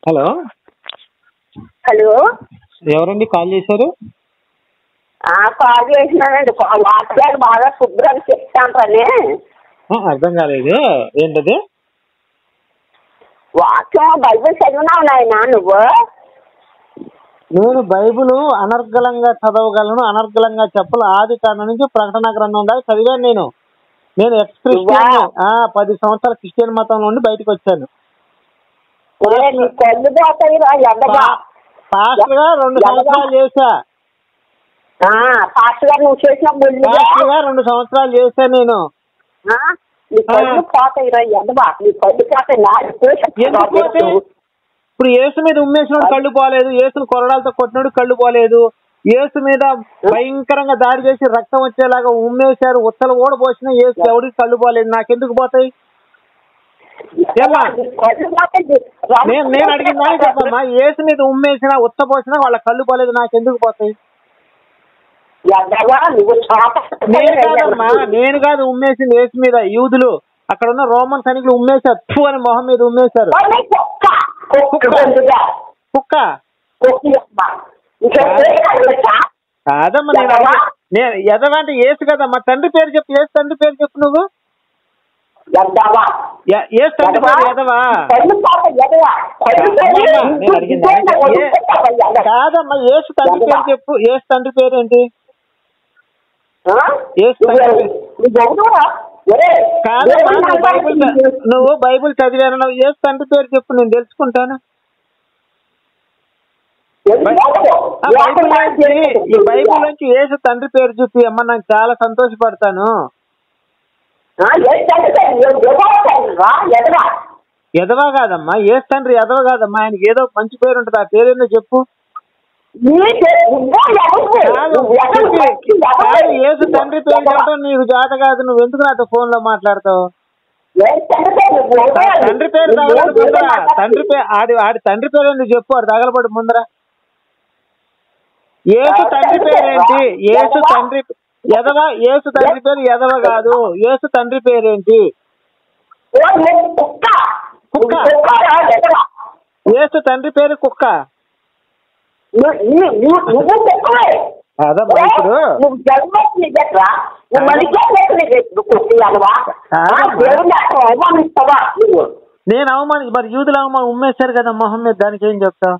Hello hello ఎవరండి call చేశారు ఆ, కాల్ చేసినానండి వాటర్ బాగా శుభ్రం చెప్తాంటని ఆ, అర్థం కాలేదు ఏంటది వాక్యం బైబిల్ చదివినావు నాయన నువ్వు నేను బైబిల్ అనర్గళంగా చదవగలను అనర్గళంగా చెప్పలు ఆది కాండం నుంచి ప్రకటన గ్రంథం దాకా చదివాను నేను నేను ఎక్స్ క్రిస్టియన్ ఆ, పది సంవత్సరాల క్రిస్టియన్ మతం నుండి బయటకు వచ్చాను ఒరే, నీ కళ్ళు పోతాయి రా ఎద్దగా పాస్టర్ గా రెండు సంవత్సరాలు చేశా పాస్టర్ గారు నువ్వు చేసిన బుల్లిగా పాస్టర్ గా రెండు సంవత్సరాలు చేశా నేను ఆ, నీ కళ్ళు పోతాయి రా ఎద్దగా నీ కళ్ళు పోతాయి నా ఎందుకు పోతే? ఇప్పుడు యేసు మీద ఉమ్మేసిన కళ్ళు పోలేదు యేసును కొరడాలతో కొట్టినాడు కళ్ళు పోలేదు యేసు మీద భయంకరంగా దాడి చేసి రక్తం వచ్చేలాగా ఉమ్మేశారు ఉత్తలు ఓడ పోసిన యేసు ఎవరికి కళ్ళు పోలేదు నాకెందుకు పోతాయి ఏమ్మా? నేను నేను అడిగిన దానికి చెప్పమ్మా యేసు మీద ఉమ్మేసిన ఉత్త పోసినా వాళ్ళ కళ్ళు పోలేదు నాకెందుకు పోతాయి ఎద్దగా నువ్వు చాప నేను కాదమ్మా నేను కాదు ఉమ్మేసింది యేసు మీద యూదులు అక్కడ ఉన్న రోమన్ సైనికులు ఉమ్మేశారు ఫు అని మొహం మీద ఉమ్మేశారు ఒరే, కుక్క కుక్క గొంతుగా. కుక్క కుక్క యబ్బ. ఇంకా ఏ కళ్ళొచ్చా? కాదమ్మా నేను ఎదవా? అడిగి- నేను ఎదవంటే ఏసు కదమ్మా తండ్రి పేరు చెప్పు ఏసు తండ్రి పేరు చెప్పు నువ్వు ఎద్దవా. ఏ- ఏసు తండ్రి పేరు ఎదవా కళ్ళు పాప ఎదవా. కళ్ళు పోయి అమ్మా, నేను అడిగింది ఇదేంటి ఏ- వదులుకుంటావా ఎదవా? కాదమ్మా ఏసు తండ్రి పేరు ఎదవా. చెప్పు ఏసు తండ్రి పేరు ఏంటి ఆ? ఏసు తండ్రి నువ్వు ఎవరురా? ఒరే, కాదమ్మా దేవుని నువ్వు బైబిల్ చ- నామానికి నువ్వు బైబిల్ చదివాను నువ్వు ఏసు తండ్రి పేరు చెప్పు నేను తెలుసుకుంటాను ఎందుకు? ఆ బైబిల్ నుంచి ఈ బైబిల్ నుంచి ఏసు తండ్రి పేరు చూపి అమ్మ నాకు చాలా సంతోషపడతాను ఆ, ఏ తండ్రి పేరు? ఎవరు తండ్రి రా? ఎదవా. ఎదవా కాదమ్మా ఏసు తండ్రి ఎదవ కాదమ్మా ఆయనకి ఏదో మంచి పేరు ఉంటుంది ఆ పేరేందో చెప్పు నీ పేరు- నువ్వు ఎవరు? కాదు, నువ్వు ఎవరు? చెప్పి- ఎవరు? కాదు, యేసు తండ్రి పేరు ఎదవా. చెప్పడం నీకు జాత కాదు నువ్వు ఎందుకు నాతో ఫోన్ లో మాట్లాడతావు ఏ తండ్రి పేరు? నువ్వు ఆ ఎవరు? తండ్రి పేరు నువ్వు తగలబడి ఎవరు ముందర మాట్లాడుతున్నావు? తండ్రి పేరు ఆడి ఆడి తండ్రి పేరు ఎందుకు చెప్పు ఆడు తగలబడి ముందర ఏసు తండ్రి పేరేంటి ఏసు తండ్రి ఎదవ ఏసు తండ్రి పేరు ఎదవ కాదు ఏసు తండ్రి పేరేంటి ఓ, నువ్వు కుక్క. కుక్క. నువ్వు కుక్కరా? ఎదవా. ఏసు తండ్రి పేరు కుక్క నువ్వు- నువ్వు- నువ్వు- నువ్వు కుక్కవే. అదమ్మా ఏ? ఇప్పుడు నువ్వు జన్మకి దగ్గర నువ్వు మనిషి కుట్టియాలవా కాదమ్మా. దేవుని అక్కడ అవమానిస్తావా నువ్వు నేను అవమాని మరి యూదులు అవమానం ఉమ్మేశారు కదా మొహం మీద దానికి ఏం చెప్తావు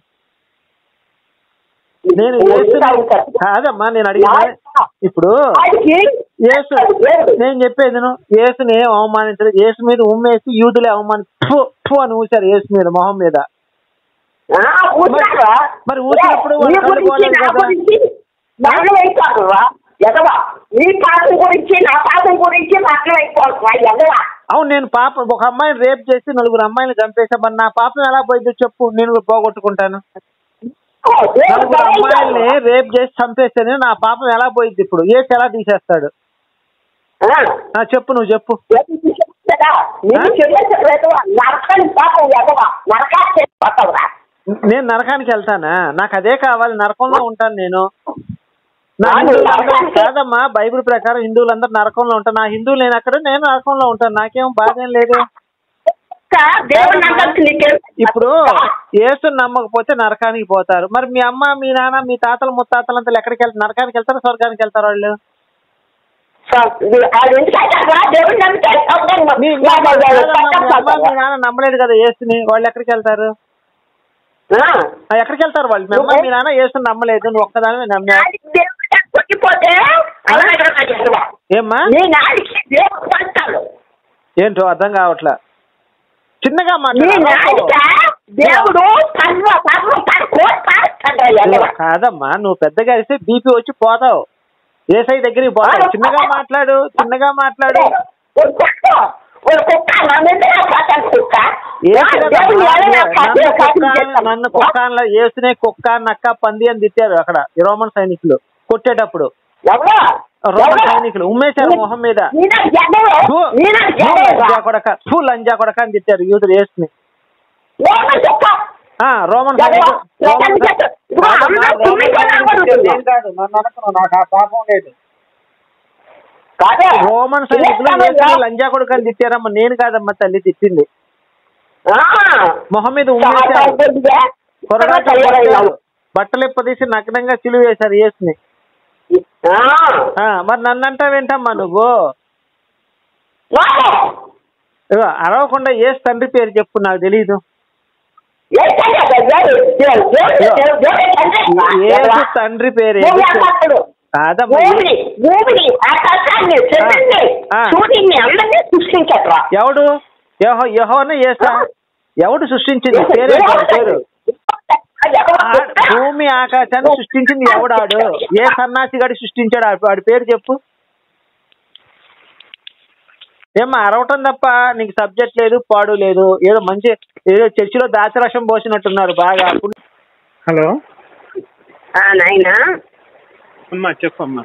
నేను యేసు కాదమ్మా నేను అడిగిన ఇప్పుడు వాడికి యేసు నేను చెప్పేది నువ్వు యేసుని ఏం అవమానించలేదు యేసు మీద ఉమ్మేసి యూదులే అవమాని ఫు, ఫు అని ఊశారు యేసు మీద మొహం మీద ఆ, ఊసారా? మరి ఊసినప్పుడు నీ వాళ్ళ కళ్ళు గురించి, పోలేదు నా కదా. గురించి మాటలు అయిపోతురా ఎదవా నీ పాపం గురించి నా పాపం గురించి మాటలు అయిపోతురా ఎదవా అవును నేను పాప ఒక అమ్మాయిని రేప్ చేసి నలుగురు అమ్మాయిని చంపేసా మరి నా పాపం ఎలా పోయిందో చెప్పు నేను పోగొట్టుకుంటాను ఓ, దేవుడు నలుగురు అమ్మాయిల్ని దయచేయడు. రేప్ చేసి చంపేస్తేనే నా పాపం ఎలా పోయింది ఇప్పుడు ఏసు ఎలా తీసేస్తాడు ఆ, ఆ, చెప్పు నువ్వు చెప్పు ఏది చెప్తాడా? నీకు ఆ? చెల్లెలేదు నరకని పాపం ఎదవా నరకాలు చేసిపోతావురా నేను నరకానికి వెళ్తానా నాకు అదే కావాలి నరకంలో ఉంటాను నేను నా ఆ, నువ్వు హిందువులందరూ- నరకానికి- కాదమ్మా బైబిల్ ప్రకారం హిందువులందరూ నరకంలో ఉంటారు నా హిందువులు నేను అక్కడ నేను నరకంలో ఉంటాను నాకేం బాధ ఏం లేదు ఇంకా దేవుని అందరికి నీకేం ఇప్పుడు యేసు నమ్మకపోతే నరకానికి పోతారు మరి మీ అమ్మ మీ నాన్న మీ తాతలు ముత్తాతలు అంతా ఎక్కడికి వెళ్తారు నరకానికి వెళ్తారు స్వర్గానికి వెళ్తారు వాళ్ళు వాళ్ళు ఎందుకు అంటారా? దేవుని నమ్మితే సౌకర్యం. మీ మీ అమ్మ కాదమ్మా, మీ అమ్మ మీ నాన్న నమ్మలేదు కదా యేసుని వాళ్ళు ఎక్కడికి వెళ్తారు ఆ. ఆ, ఎక్కడికి వెళ్తారు వాళ్ళు మీ అమ్మ మీ నాన్న యేసుని నమ్మలేదు నువ్వు ఒక్కదాని నమ్మా నాలుగు దేవుడి దగ్గర కొట్టిపోతే అలాగే నాకు ఎదవా. ఏమ్మా నీ నాడికి దేవుడు పంటాడు ఏంటో అర్థం కావట్లా చిన్నగా నీ మాట్లాడు నాడిక దేవుడు సర్వ సర్వ తన కోట్ పారుస్తాడు ఎదవా. కాదమ్మా నువ్వు పెద్దగా ఇస్తే బీపీ వచ్చి పోతావు ఏసై దగ్గరికి పోతావు చిన్నగా మాట్లాడు చిన్నగా మాట్లాడు ఒక కుక్క ఒక కుక్క నా మీద పట్టాలి కుక్క ఏసు దేవుడు కదమ్మా, ఎలా నన్ను కాదు, కాదు కుక్క చేస్తాడు. నన్ను కుక్క అనలా, ఏసునే కుక్క నక్క పంది అని తిట్టారు అక్కడ ఈ రోమన్ సైనికులు కొట్టేటప్పుడు ఎవరు? రోమన్ ఎవరు? సైనికులు ఉమ్మేశారు మొహం మీద నీనా జడవే. ఫు, నీనా ఫు, జడవే. లంజా కొడక ఫు లంజా కొడక అని తిట్టారు యూదులు ఏసుని ఏమని చెప్ప? ఆ, రోమన్ జడవా. సైనికులు రోమన్ ఎక్కడికి సై- చెప్పు? ఇదిగో కాదమ్మా, అమ్మ రోమన్ తుమ్మి కూడా సైనికులు అనుకుంటుంది. నేను కాదు నన్ను అనుకున్నావు నాకు ఆ పాపం లేదు కాదే. రోమన్ సైనికులు ఇదేంటమ్మా? యేసుని లంజా కొడుకు అని తిట్టారమ్మా నేను కాదమ్మా తల్లి తిట్టింది ఆ, మొహం మీద చాలా ఉమ్మేశారు కొద్దిగా కొరడాతో తయారైనావు. కొట్టారు. బట్టలు ఇప్పదీసి నగ్నంగా సిలువ వేశారు యేసుని ఆ, ఆ, మరి నన్ను అంటావేంటమ్మా నువ్వు వాడే. ఇగో, అరవకుండా ఏసు తండ్రి పేరు చెప్పు నాకు తెలీదు ఏంటంటే అది దేవుడు, దేవుడు, దేవుడు, దేవుడు తండ్రి. ఏసు తండ్రి పేరు ఏది భూమి చెప్పు. ఆకాశుడు. కాదమ్మా భూమిని భూమిని ఆకాశాన్ని చంద్రుని ఆ. సూర్యుని అందరినీ సృష్టించట్రా ఎవడు యహో యహోన ఏసా ఎవడు సృష్టించింది పేరే పేరు ఆ- భూమి ఆకాశాన్ని సృష్టించింది ఎవడాడు ఏ సన్నాసి గడి సృష్టించాడు ఆ- వాడి పేరు చెప్పు ఏమ్మా అరవటం తప్ప నీకు సబ్జెక్ట్ లేదు పాడు లేదు ఏదో మంచి ఏదో చర్చిలో దాచరసం పోసినట్టున్నారు బాగా హలో నాయనా అమ్మా చెప్పమ్మా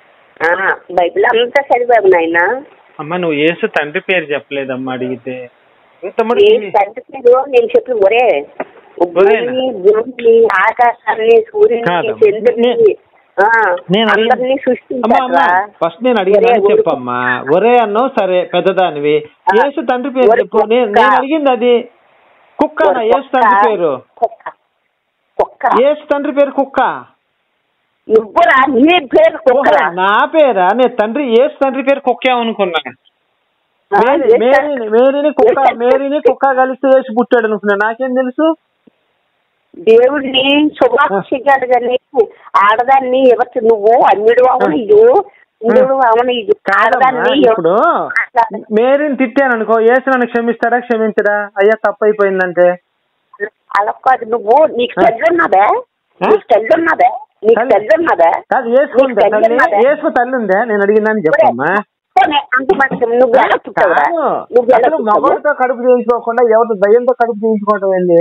బైబిల్ అంతా చదివావు నాయనా అమ్మా నువ్వు ఏసు తండ్రి పేరు చెప్పలేదమ్మా అడిగితే ఏ తండ్రి పేరు నేను చెప్పి ఒరే ఒరేనా? భూమిని భూమిని ఆకాశాన్ని సూర్యుని కాదమ్మా. చంద్రుని నే- ఆ, నేను అడిగిన- అందరినీ అమ్మా సృష్టించట్రా అమ్మా ఫస్ట్ నేను అడిగిన ఒరే, చెప్పమ్మా ఒరే అన్నావు సరే పెద్దదానివి ఆ. యేసు తండ్రి పేరు ఒరే, చెప్పు నేను కుక్క. నేను అడిగింది అది కుక్క ఒరే, యేసు తండ్రి కుక్క. పేరు కుక్క కుక్క యేసు తండ్రి పేరు కుక్క నువ్వురా నీ పేరు ఓహో, కుక్కరా నా పేరా నేను తండ్రి యేసు తండ్రి పేరు కుక్కేమనుకున్నా ఆ, మేరీ ఏ మేరీని మేరీని కుక్క ఏ- మేరీని కుక్క కలిసి వేసి పుట్టాడు అనుకున్నా నాకేం తెలుసు దేవుడిని శుభాశిగాడు కానీ ఆడదాన్ని ఎవరికి నువ్వు అన్యుడు అవనీయు ఇందుడు అవనీయు కాదమ్మా, ఆడదాన్ని ఇప్పుడు మేరీని తిట్టాను అనుకో యేసు నన్ను క్షమిస్తాడా క్షమించడా అయ్యా తప్పు అయిపోయిందంటే అలా కాదు నువ్వు నీకు ఆ. తల్లి ఉన్నదే ఆ? నీకు తల్లి ఉన్నదే నీకు తల్లి- తల్లి ఉన్నదే కాదు వేసుకుందా నీకు తల్లి తల్లి ఉన్నదే? వేసుకు తల్లి ఉందా నేను అడిగిందని చెప్పమ్మా పోనీ, అంత మంచి నువ్వు ఎలా పుట్టావురా కాదు. నువ్వు ఎలా అసలు పుట్టావు? మగవాడితో కడుపు చేయించుకోకుండా ఎవరితో దయ్యంతో కడుపు చేయించుకోవటం ఏంది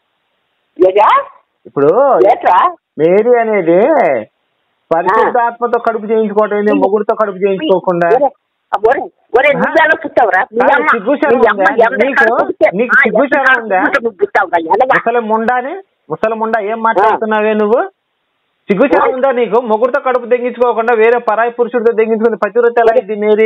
ఏగా? ఇప్పుడు ఏట్రా మేరీ అనేది పరిశుద్ధాత్మతో కడుపు చేయించుకోవటం ఏంది మొగుడితో కడుపు చేయించుకోకుండా ఒరే, ఒరే, ఒరే, నువ్వు ఎలా పుట్టావురా మీ కాదు, అమ్మ- సిగ్గుశరం మీ అమ్మ ఉందా? ఎవరి నీకు- కడుపు పుట్టే- నీకు ఆ, ఎవరి సిగ్గుశరం కడుపు ఉందా? పుట్టే నువ్వు పుట్టావురా ఎలాగా? ముసలి ముండాని ముసలి ముండా ఏం మాట్లాడుతున్నావే నువ్వు సిగ్గుశరం ఉందా నీకు మొగుడితో కడుపు తెగించుకోకుండా వేరే పరాయి పురుషుడితో తెగించుకుని పతివ్రత ఎలా అయింది మేరీ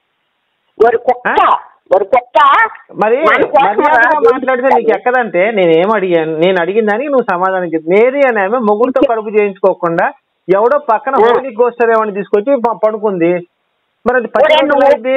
ఒక కుక్క ఆ? ఒక కుక్క మరి మన కోసం మర్యాదగా రా, మాట్లాడితే నీకు ఎక్కదంటే నేనేం అడిగాను నేను అడిగిన దానికి నువ్వు సమాధానం చెప్పు మేరీ అనే ఆమె మొగుడితో కడుపు చేయించుకోకుండా ఎవడో పక్కన ఆ. హోలీ గోస్తరేమని తీసుకొచ్చి ప- పడుకుంది మరి అది ఒరే, పతివ్రత నువ్వు- అయింది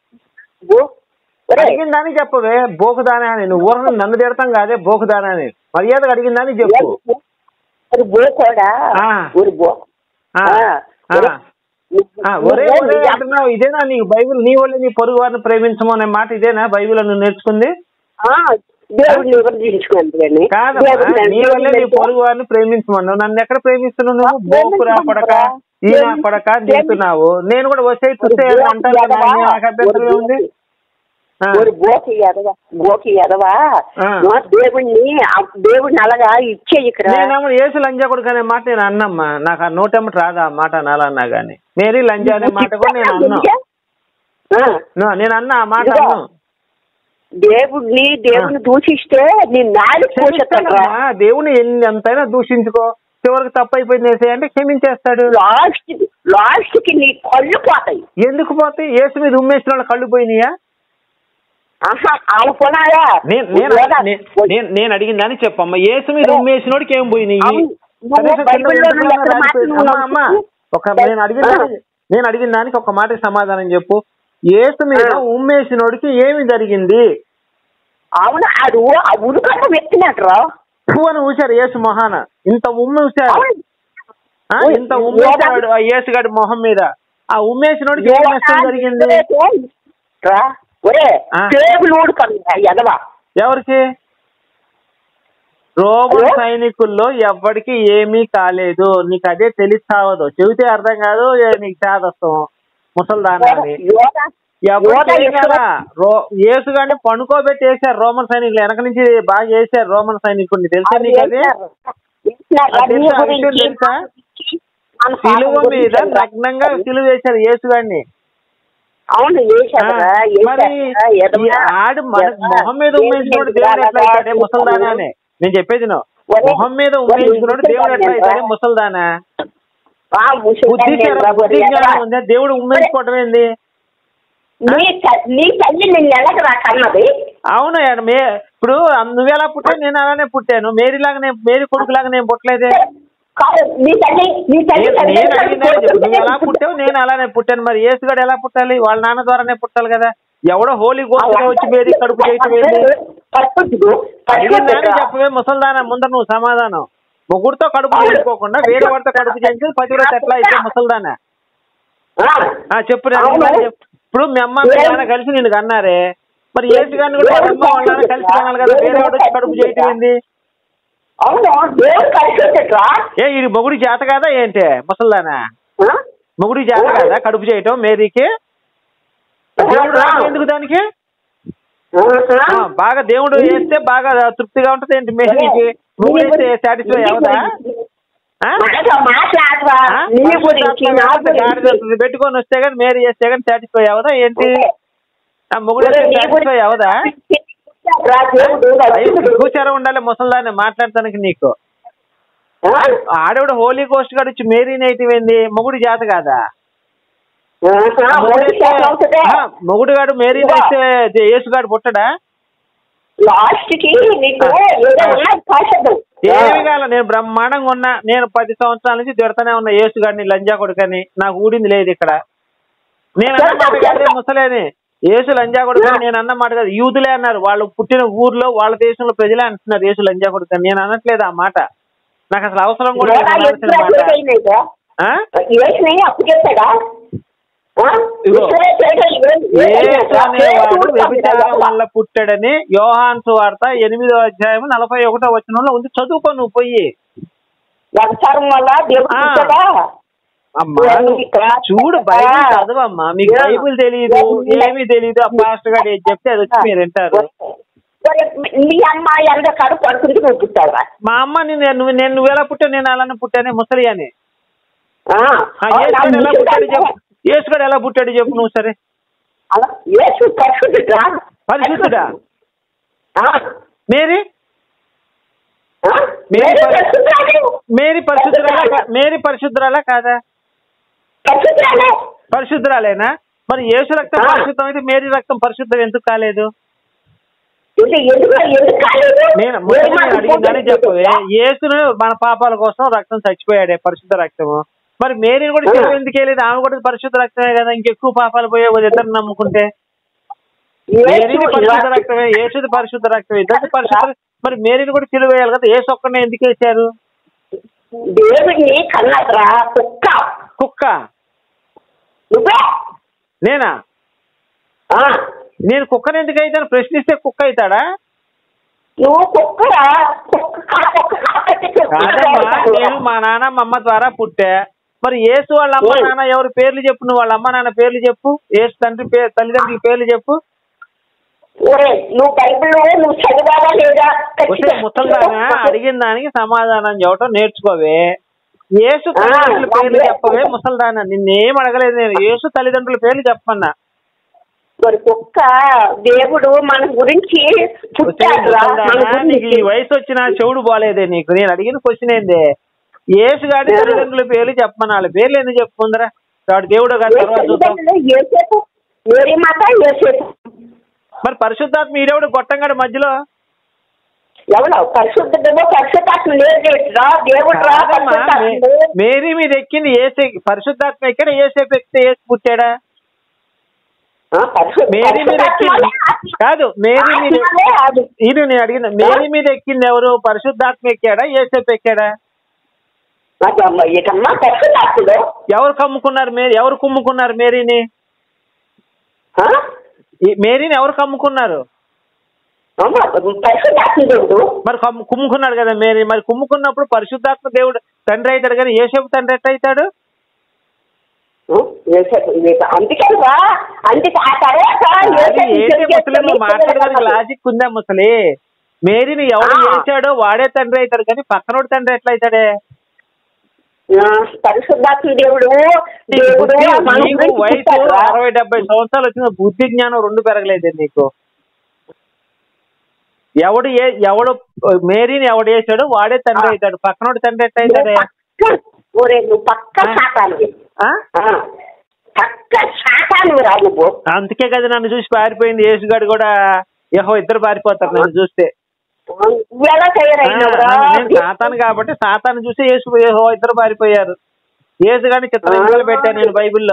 ఓ, ఒరే, అడిగిన దానికి చెప్పవే బోకుదానే అని నువ్వు ఊరని నన్ను తిడతాం కాదే బోకుదానే అని మర్యాదగా అడిగిన దానికి చెప్పు ஒரு போ கூட ஆ. ஒரு போ ఆ, ఆ, ఆ, ఒరే, ఆ, ఒరే ఒరే అంటున్నావు ఇదేనా నీకు బైబిల్ నీ వల్ల నీ పొరుగు వారిని ప్రేమించము అనే మాట ఇదేనా బైబిల్ నువ్వు నేర్చుకుంది ఆ, దేవుడిని వివరించుకోండి కానీ కాదమ్మా నీ వల్లే నీ పొరుగు వారిని ప్రేమించమన్నావు నన్ను ఎక్కడ ప్రేమిస్తున్నావు నువ్వు బోకురా కొడక ఈయన కొడక అని తింటున్నావు నేను కూడా వచ్చే చూస్తే అంటాను కదా అని నాకు అభ్యంతరం ఉంది ఆ, ஒரு போக்கு ఎదవా గోకి ఎదవా ఆ. మా దేవుణ్ణి ఆ దేవుడిని అలాగా ఇచ్చే ఇక్కడ నేనేమో ఏసు లంజా కొడుకు అనే మాట నేను అన్నమ్మా నాకు ఆ నోటెమ్మట రాదా ఆ మాట అనాలన్నా గానీ మేరీ లంజా అనే మాట కూడా నేను అన్నా నువ్వు- నేను అన్నా ఆ మాట ఇదిగో. అన్నా దేవుడిని దేవుని దూషిస్తే నీ నాలుగు పోషకరా క్షమిస్తానమ్మా. దేవుని ఎన్ని ఎంతైనా దూషించుకో చివరికి తప్పు అయిపోయింది వేసే అంటే క్షమించేస్తాడు లాస్ట్ లాస్ట్ కి నీ కళ్ళు పోతాయి ఎందుకు పోతే ఏసు మీద ఉమ్మేసిన వాళ్ళ కళ్ళు పోయినాయా ఆహా ఆవు కొనాలా నేను నేను నేను- నేను నేను అడిగిన దాన్ని చెప్పమ్మా ఏసు మీద ఉమ్మేసినోడికి ఏం పోయినాయి అవును. నువ్వు కనీసం కింద బైబిల్లో ఎంతకన్నా నువ్వు ఎక్కడ రాలిపోయి- మాట అమ్మా, నువ్వు అమ్మా, ఒక చెప్పు. నేను అడిగిన దానికి- నేను అడిగిన దానికి ఒక మాటకి సమాధానం చెప్పు ఏసు మీద ఆ. ఉమ్మేసినోడికి ఏమి జరిగింది అవును అది ఆ ఉరుకట వ్యక్తినట్రా ఫు అని ఊశారు ఏసు మొహాన ఇంత ఉమ్మి ఊశారు ఆ, ఇంత ఓ, ఉమ్మేశాడు ఆ ఏసుగాడి మొహం మీద ఆ ఉమ్మేసినోడికి ఏం నష్టం జరిగింది రా ఒరే ఆ. టేబుల్ ఊడుకన్నా ఎదవా ఎవరికి రోమన్ హలో? సైనికుల్లో ఎవ్వడికి ఏమీ కాలేదు నీకు అదే తెలిసి సావదు చెబితే అర్థం కాదు ఏ నీకు చేదస్తాం ముసల్దానా అని యోగా ఎవరికి యోగా ఏం ఎక్కడ- కదా రో ఏసుగాని పండుకోబెట్టి వేసారు రోమన్ సైనికులు వెనక నుంచి బాగా చేశారు రోమన్ సైనికుడిని తెలుసా అది నీకు అది వేశారు. వేశారు. అది నీ తెలుసా? గురించి విషయం తెలుసా? మన సిలువ పాపం మీద గురించి నగ్నంగా సిలువ వేశారు యేసుగాడిని అవును వేశారా ఆ, మరి ఈ ఆడు మన మొహం మీద ఉమ్మేసినోడు దేవుడు ఎట్లా అవుతాడే ముసల్దానా అని నేను చెప్పేది నువ్వు ఒరే, మొహం మీద ఉమ్మేసినోడు దేవుడు ఎట్లా అవుతాడే ముసల్దానా బుద్ధి జ్ఞానం- బుద్ధి జ్ఞానం ఉందా దేవుడు ఉమ్మేసుకోవటం ఏంది నీ త- నీ తల్లి నిన్ను ఎలాగ రా కన్నది అవును ఆయన మే ఇప్పుడు నువ్వు ఎలా పుట్టావు నేను అలానే పుట్టాను మేరీలాగా నేను మేరీ కొడుకులాగా నేను పుట్టలేదే కాదు, నీ తల్లి నీ తల్లి నేను తల్లి నేను అడిగిందని చెప్పు నువ్వు ఎలా పుట్టావు నేను అలానే పుట్టాను మరి యేసుగాడు ఎలా పుట్టాలి వాళ్ళ నాన్న ద్వారానే పుట్టాలి కదా ఎవడో హోలీ గోస్ట్గా వచ్చి మేరీ కడుపు చేయటం ఏంటి పరిశుద్ధుడు అడిగిందని పరిశుద్ధుడు చెప్పవే ముసల్దాన ముందర నువ్వు సమాధానం ముగ్గురుతో కడుపు చేయించుకోకుండా వేరే వాడితో కడుపు చేయించి పతివ్రత ఎట్లా అయితే ముసల్దాన ఆ, ఆ, చెప్పు రా, అవును. నిజాలు చెప్పు. ఇప్పుడు మీ అమ్మ మీ నాన్న కలిసి నిన్ను కన్నారే మరి ఏసు గారిని కూడా వాళ్ళ అమ్మ వాళ్ళ నాన్న కలిసి కనాలి కదా వేరే వాడు వచ్చి కడుపు చేయటం ఏంది అవును దేవుడు పరిశుద్ధుడురా ఏ ఇది మొగుడి చేత కాదా ఏంటి ముసల్దానా ఆ? మొగుడి చేత కాదా కడుపు చేయటం మేరీకి దేవుడు రాదు ఎందుకు దానికి ఆ, బాగా దేవుడు వేస్తే బాగా తృప్తిగా ఉంటది ఏంటి మేరీకి మొగుడు వేస్తే సాటిస్ఫై అవుదా ఆ? మనతో మాట్లాడవా ఆ? నీ గురించి నా గాడిద గురించి పెట్టుకొని వస్తే కానీ మేరీ చేస్తే కానీ సాటిస్ఫై అవుదా ఏంటి ఆ మొగుడు నీ గురించి సాటిస్ఫై అవుదా రా, దేవుడు రక్షకుడు. కూర్చారా ఉండాలి ముసల్దాన్ని మాట్లాడటానికి నీకు ఆ? ఆడవిడ హోలీ కోస్ట్ గారు వచ్చి మేరీ నైటివ్ ఏంది మొగుడు జాత కాదా ఆహా, మొగుడు ఓడి శాతం అవుతుందే. మొగుడు గాడు మేరీ నైతే యేసుగాడు పుట్టడా లాస్ట్ కి నీకు ఏదైనా పరిశుద్ధం ఏమి కాల నేను బ్రహ్మాండంగా ఉన్నా నేను పది సంవత్సరాల నుంచి తిడతానే ఉన్నా యేసుగాడిని లంజా కొడుకని నాకు ఊడింది లేదు ఇక్కడ నేను అన్న మాట కాదే ముసలేని యేసు లంజా కొడుకని నేను అన్న మాట కాదు యూదులే అన్నారు వాళ్ళు పుట్టిన ఊర్లో వాళ్ళ దేశంలో ప్రజలే అంటున్నారు యేసు లంజా కొడుకని నేను అనట్లేదు ఆ మాట నాకు అసలు అవసరం కూడా లేదు అనాల్సిన మాట ఆ? ఏసుని అప్పు చేస్తాడా ఆ? ఇదిగో. విశ్వేశ్వరుడు ఏం- ఏం యేసు చేస్తాడా? అనేవాడు దేవుడు వ్యభిచారం పంపిస్తాడా? వల్ల పుట్టాడని యోహాన్ సువార్త ఎనిమిదో అధ్యాయం నలభై ఒకటో వచనంలో ఉంది చదువుకో నువ్వు పోయి వ్యభిచారం వల్ల దేవుడు ఆ. పుట్టాడా? అమ్మా దేవుడు నువ్వు ఇక్కడ చూడు బైబిల్ ఆ. చదవమ్మా మీకు యా. బైబిల్ తెలియదు ఏమీ తెలియదు ఆ పాస్టర్ గారు ఏది చెప్తే అది వచ్చి మీరు వింటారు మరి మీ అమ్మ ఎంత కడుపు పడుతుంది నువ్వు పుట్టావా మా అమ్మ నేను నువ్వు నేను నువ్వు ఎలా పుట్టా నేను అలానే పుట్టానే ముసలి అని ఆ. ఆ, అవునా? యేసుగాడు ఎలా పుట్టాడు నీకు చెప్పు యేసుగాడు ఎలా పుట్టాడు చెప్పు నువ్వు సరే అలా యేసు పరిశుద్ధుడా? పరిశుద్ధుడా? ఆ. మేరీ ఆ? మేరీ యేసు పరి- పరిశుద్ధురాలు. మేరీ పరిశుద్ధురాలా కా- మేరీ పరిశుద్ధురాలా కాదా పరిశుద్ధురాలే. పరిశుద్ధురాలేనా మరి యేసు రక్తం ఆ. పరిశుద్ధం అయితే మేరీ రక్తం పరిశుద్ధం ఎందుకు కాలేదు ఇది ఎందుకు ఎందుకు కాలేదు నేను ముందు నేను అడిగిందని చెప్పవే యేసును మన పాపాల కోసం రక్తం చచ్చిపోయాడే పరిశుద్ధ రక్తము మరి మేరీని కూడా చెరువు ఎందుకు వెళ్ళేది ఆమె కూడా పరిశుద్ధ రక్తమే కదా ఇంకెక్కువ పాపాలు పోయే ఇద్దరు నమ్ముకుంటే మేరీని పరిశుద్ధ రక్తమే యేసుది పరిశుద్ధ రక్తమే ఇద్దరు పరిశుద్ధ మరి మేరీని కూడా చెరువు వేయాలి కదా యేసు ఒక్కనే ఎందుకు వేశారు దేవుడిని కన్నట్రా కుక్క కుక్క నువ్వే నేనా ఆ. నేను కుక్కని ఎందుకు అవుతాను ప్రశ్నిస్తే కుక్క అవుతాడా నువ్వు కుక్కరా కుక్క కా- కుక్క కాబట్టి కుక్క కాదమ్మా నేను మా నాన్న మా అమ్మ ద్వారా పుట్టా మరి యేసు వాళ్ళ అమ్మ ఓ. నాన్న ఎవరు పేర్లు చెప్పు నువ్వు వాళ్ళ అమ్మ నాన్న పేర్లు చెప్పు యేసు తండ్రి పేరు తల్లిదండ్రుల పేర్లు చెప్పు ఒరే నువ్వు బైబిల్ నువ్వు చదివావా లేదా వచ్చే ముసల్దానా అడిగిన దానికి సమాధానం చెప్పడం నేర్చుకోవే యేసు తల్లిదండ్రుల ఆ, పేర్లు అదే. చెప్పవే ముసల్దానా నిన్నేం అడగలేదు నేను యేసు తల్లిదండ్రుల పేర్లు చెప్పన్నా మరి కుక్క దేవుడు మన గురించి వచ్చే పుట్టాడురా మన ముసల్దానా, నీకు ఈ గురించి వయసు వచ్చిన చెవుడు పోలేదే నీకు నేను అడిగిన క్వశ్చన్ ఏందే యేసు గాడి తల్లిదండ్రుల పేర్లు చెప్పమని వాళ్ళ పేర్లు ఎందుకు చెప్పుకుందరా వాడు దేవుడు గారి తర్వాత చూద్దాం ఏసేపు మేరీ మాత ఏసేపు మరి పరిశుద్ధాత్మ మీరెవడు గొట్టంగాడు మధ్యలో ఎవడో పరిశుద్ధుడో పరిశుద్ధాత్మ లేదురా దేవుడు రా కాదమ్మా, మే- పరిశుద్ధాత్మ మేరీ మీద ఎక్కింది ఏసే పరిశుద్ధాత్మ ఎక్కడ ఏసేపు ఎక్కితే ఏసు పుట్టాడా ఆ, పరిశుద్ధ- మేరీ మీద ఎక్కింది పరిశుద్ధాత్మనే కాదు మేరీ మీద ఆత్మనే అది. ఇది నేను అడిగిన మేరీ మీద ఎక్కింది ఎవరు పరిశుద్ధాత్మ ఎక్కాడా ఏసేపు ఎక్కాడా అది అమ్మ, ఇటమ్మా పరిశుద్ధాత్ముడు ఎవరు కమ్ముకున్నారు మేరీ ఎవరు కుమ్ముకున్నారు మేరీని ఆ? ఈ మేరీని ఎవరు కమ్ముకున్నారు అమ్మ, పరిశుద్ధాత్ముడు మరి కమ్ము- కుమ్ముకున్నాడు కదా మేరీ మరి కుమ్ముకున్నప్పుడు పరిశుద్ధాత్మ దేవుడు తండ్రి అవుతాడు కానీ ఏసేపు తండ్రి ఎట్ట అవుతాడు అందుకని రా అందుకే ఆ తర్వాత అది యేసయ్య ఏంటి నిజం ముసలి నువ్వు చేసుకొని మాట్లాడడానికి లాజిక్ ఉందా ముసలి మేరీని ఎవడు ఆ. చేశాడో వాడే తండ్రి అవుతాడు కానీ పక్కనోడు తండ్రి ఎట్లా అవుతాడే ఆ, పరిశుద్ధాత్మ దేవుడు దేవుడు బుద్ధి మన నీకు గురించి వయసు పుట్టాడురా. అరవై డెబ్బై సంవత్సరాలు వచ్చిన బుద్ధి జ్ఞానం రెండు పెరగలేదు నీకు ఎవడు ఏ ఎవడు మేరీని ఎవడు వేసాడో వాడే తండ్రి ఆ. అవుతాడు పక్కనోడు తండ్రి ఎట్లా అవుతాడే నువ్వు పక్క ఒరే నువ్వు పక్క ఆ. శాతానివి ఆ? ఆ, పక్క శాతానివి రా నువ్వు అందుకే కదా నన్ను చూసి పారిపోయింది యేసుగాడు కూడా యహో ఇద్దరు పారిపోతారు నన్ను చూస్తే నువ్వు ఎలా ఆ, తయారైనవురా నేను సాతాను కాబట్టి సాతాను చూసి యేసు యెహోవా ఇద్దరు పారిపోయారు యేసు గాని చిత్రహింసలు పెట్టాను నేను బైబిల్లో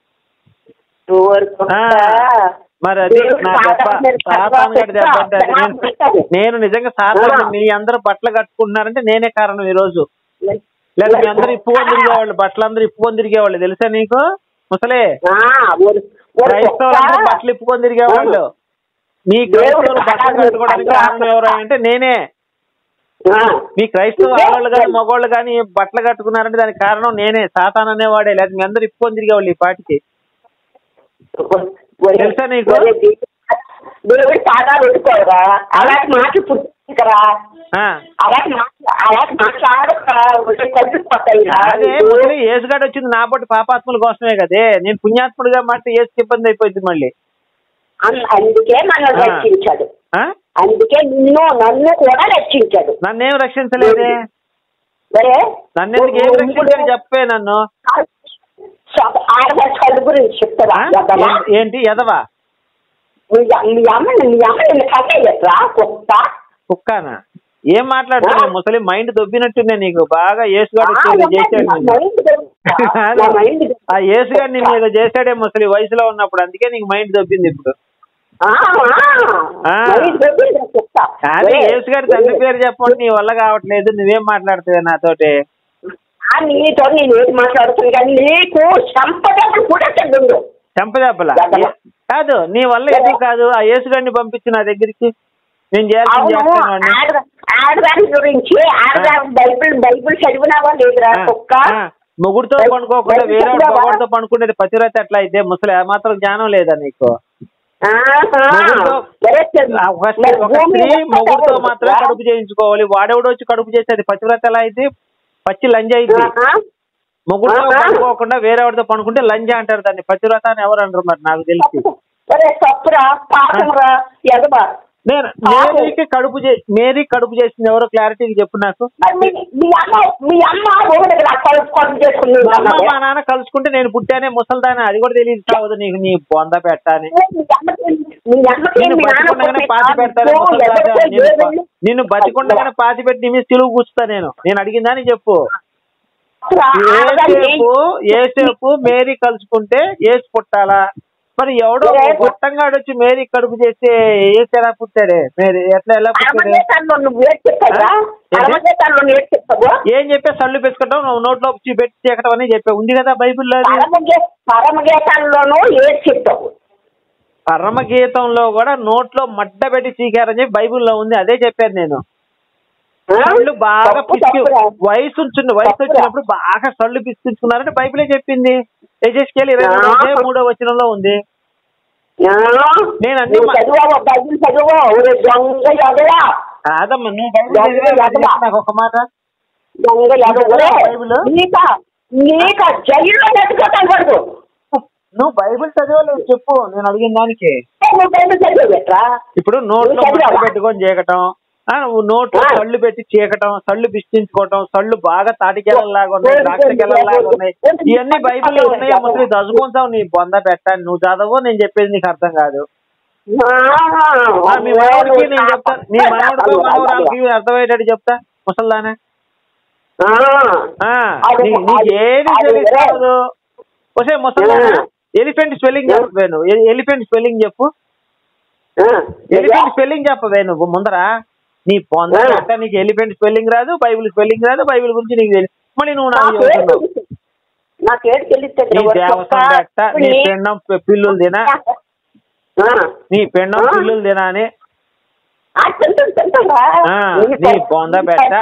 ఆ, మరి అది నా దెబ్బ సాతాను గడి దెబ్బ అంటే అది నేను నేను నిజంగా సాతాను మీ అందరూ బట్టలు కట్టుకుంటున్నారంటే నేనే కారణం ఈ రోజు లేదా మీ అందరూ ఇప్పుకొని తిరిగేవాళ్ళు బట్టలు అందరూ ఇప్పుకొని తిరిగేవాళ్ళు తెలుసా నీకు ముసలే క్రైస్తవులందరూ బట్టలు ఇప్పుకొని తిరిగేవాళ్ళు మీ క్రైస్తవులు బట్టలు కట్టుకోవడానికి కారణం ఎవరు అంటే నేనే మీ క్రైస్తవ ఆడవాళ్ళు కానీ మగవాళ్ళు కానీ బట్టలు కట్టుకున్నారంటే దానికి కారణం నేనే సాతాన్ అనేవాడే లేదా మీ అందరూ ఇప్పుకొని తిరిగేవాళ్ళు ఈ పాటికి తెలుసా నీకు? దేవుడి పాదాలు పెట్టుకోరా అలాంటి మాటలు పుట్టుకరా ఆ. అలాంటి మాటలు అలాంటి మాట్లాడకరా కలిసిపోతాయి అదే ముసలి ఏసుగాడు వచ్చింది నా బట్టి పాపాత్ముల కోసమే కదే నేను పుణ్యాత్ముడిగా మాట ఏసుకి ఇబ్బంది అయిపోయింది మళ్ళీ అందుకే నన్ను ఆ. రక్షించాడు ఆ? అందుకే నిన్ను నన్ను కూడా రక్షించాడు నన్నేం రక్షించలేదే సరే నన్ను ఎందుకు ఏం రక్షించారు చెప్పే నన్ను ఆడవాళ్ళ కళ్ళు గురించి చెప్తారా ఆ? ఎద్దమా? ఏంటి- ఏంటి ఎదవా మీ మీ అమ్మ మీ అమ్మ నిన్ను కట్టేయట్రా కుక్క కుక్కానా ఏం మాట్లాడుతున్నావు ముసలి మైండ్ దొబ్బినట్టుందే నీకు బాగా ఏసుగాడు వచ్చి ఏదో చేశాడు నా నిన్ను. మైండ్ తెలుసా? నా మైండ్ ఆ ఏసుగాడు నిన్ను ఏదో చేశాడే ముసలి వయసులో ఉన్నప్పుడు అందుకే నీకు మైండ్ దొబ్బింది ఇప్పుడు ఆ, ఆ. ఆ. మైండ్ తెలుసా కుక్క? అదే ఒరేయ్, ఏసుగాడి తండ్రి పేరు చెప్పండి నీ వల్ల కావట్లేదు నువ్వేం మాట్లాడుతావు నాతోటి ఆ, నీతో నేను ఏది మాట్లాడుతుంది కానీ నీకు సంపదలు కూడా చెడ్డు చంపదెబ్బలా ఎదవ. కాదు నీ వల్ల ఏది కాదు ఆ యేసుగాడిని పంపించు నా దగ్గరికి నేను చేయాల్సింది అవును చేస్తాను వాడిని. ఆడ- ఆడదాని గురించి ఆడదాని బైబిల్ బైబిల్ చదివినావా లేదురా ఆ, కుక్క ఆ, మొగుడుతో బై- పనుకోకుండా బైబిల్ వేరే చదివావా? మొగుడుతో పనుకునేది పతివ్రత ఎట్లా అయితే ముసలి ఆ మాత్రం జ్ఞానం లేదా నీకు ఆహా. మొగుడుతో సరే, సరే. ఆ, ఒక స్త్రీ మరి ఒక భూమి స్త్రీ ఎంత మొగుడుతో కావాలి మాత్రమే కుక్క? కడుపు చేయించుకోవాలి వాడెవడో వచ్చి కడుపు చేసేది పతివ్రత ఎలా అయితే పచ్చి లంజ అయితే ఆహా. మొగుడుతో ఆహా. పనుకోకుండా వేరే వాడితో పనుకుంటే లంజ అంటారు దాన్ని పతివ్రత అని ఎవరు అంటారు మరి నాకు తెలిసి సరే తప్పురా పాపంరా ఎదబా నేను పాపం. మేరీకి కడుపు చే మేరీ కడుపు చేసింది ఎవరో క్లారిటీగా చెప్పు నాకు మరి మీ మీ అమ్మ మీ అమ్మ భూమి దగ్గర కలుపు కొడుకు చేసుకుంది మా అమ్మ మా నాన్న కలుసుకుంటే నేను పుట్టానే ముసల్దానే అది కూడా తెలియదు కావద్దు నీకు నీ బొంద పెట్టాని మీ అమ్మకి మీ అమ్మకి నిన్ను మీ నాన్న బతికుండగానే పుట్టిన పాతి పెడతాను భూమి ముసల్దానే. ఎవరికో నిన్ను ఏదైనా బ- నిన్ను బతికుండగానే పాతి పెట్టి నీ మీద సిలువు కూర్చుతా నేను నేను అడిగిందని చెప్పు ఏసేపు ఏసేపు మేరీ కలుసుకుంటే ఏసు పుట్టాలా మరి ఎవడో ఏ- గొట్టంగాడు వచ్చి మేరీ కడుపు చేస్తే ఏసు ఎలా పుట్టాడే మేరీ ఎట్లా ఎలా పుట్టాడే అరమదేశాల్లో నువ్వు ఏడు చెప్పావా ఏంటి? అరమదేశాల్లో నువ్వు ఏడు చెప్పావు ఏం చెప్పే సల్లు పెట్టుకుంటావు నువ్వు నోట్లో చీ- పెట్టి చీకటం అని చెప్పావు ఉంది కదా బైబిల్లో అది. పరమగే పరమగీతాల్లోనూ ఏడు చెప్తావు పరమగీతంలో కూడా నోట్లో మడ్డ పెట్టి చీకారని చెప్పి బైబిల్లో ఉంది అదే చెప్పాను నేను ఆ? సళ్ళు బాగా తప్పు పిసికి తప్పురా. వయసు ఉంచుంది వయసు తప్పురా. వచ్చినప్పుడు బాగా సళ్ళు పిసికించుకున్నారంటే బైబిలే చెప్పింది యజస్కేల్ ఇరవై ఆ. మూడో అధ్యాయం మూడో వచనంలో ఉంది ఆ? నేను అన్ని నువ్వు మా- చదివావా బైబిల్ చదివా ఒరే దొంగ ఎదవా కాదమ్మా నువ్వు బైబిల్ ఎవరు చదివావా? ఎవరు? చెప్పు నాకు ఒక మాట దొంగ ఎదవరే బైబిల్? నీక నీక జైల్లో నెట్టుకోతాను పడుకో నువ్వు బైబిల్ చదివాలేదు చెప్పు నేను అడిగిన దానికి నువ్వు బైబిల్ చదివేట్రా ఇప్పుడు నోట్లో నువ్వు మట్టి చదివావా? పెట్టుకొని చీకటం ఆ, నువ్వు నోట్లో ఆ. సళ్ళు పెట్టి చీకటం సళ్ళు బిష్టించుకోవటం సళ్ళు బాగా తాటికెళ్ళలాగా ఉన్నాయి ఓ, ద్రాక్షకెళ్ళలాగా ఉన్నాయి ఓ, ఇవన్నీ బైబిల్లో ఓ, ఉన్నాయి ముసలి దజుకుంటావు నీ బొంద పెట్టాను నువ్వు చదవో నేను చెప్పేది నీకు అర్థం కాదు ఆ, మీ మనవడికి నేను చెప్తా నీ మనవడికి మనవరాలకి అర్థమయ్యేటట్టు చెప్తా ముసల్దానే ఆ, అది- నీ- నీకు అది- ఏది అది తెలుసుకోదు ఒసే ముసల్దానా ఆ. ఎలిఫెంట్ స్పెల్లింగ్ చెప్పవే నువ్వు ఎ- ఎలిఫెంట్ స్పెల్లింగ్ చెప్పు ఎలిఫెంట్ స్పెల్లింగ్ చెప్పవే నువ్వు ముందర నీ పొంద ఆ. పెట్ట నీకు ఎలిఫెంట్ స్పెల్లింగ్ రాదు బైబిల్ స్పెల్లింగ్ రాదు బైబిల్ గురించి నీకు తెలియదు మళ్ళీ నువ్వు నాకు చెబుతున్నావు నాకేడు తెలిస్తే నీ దేవస్థానం పెట్ట నీ పిండం పి- పిల్లులు తినా నీ పిండం ఆ. పిల్లులు తినా అని ఆ, నీ నీ బొంద పెట్ట.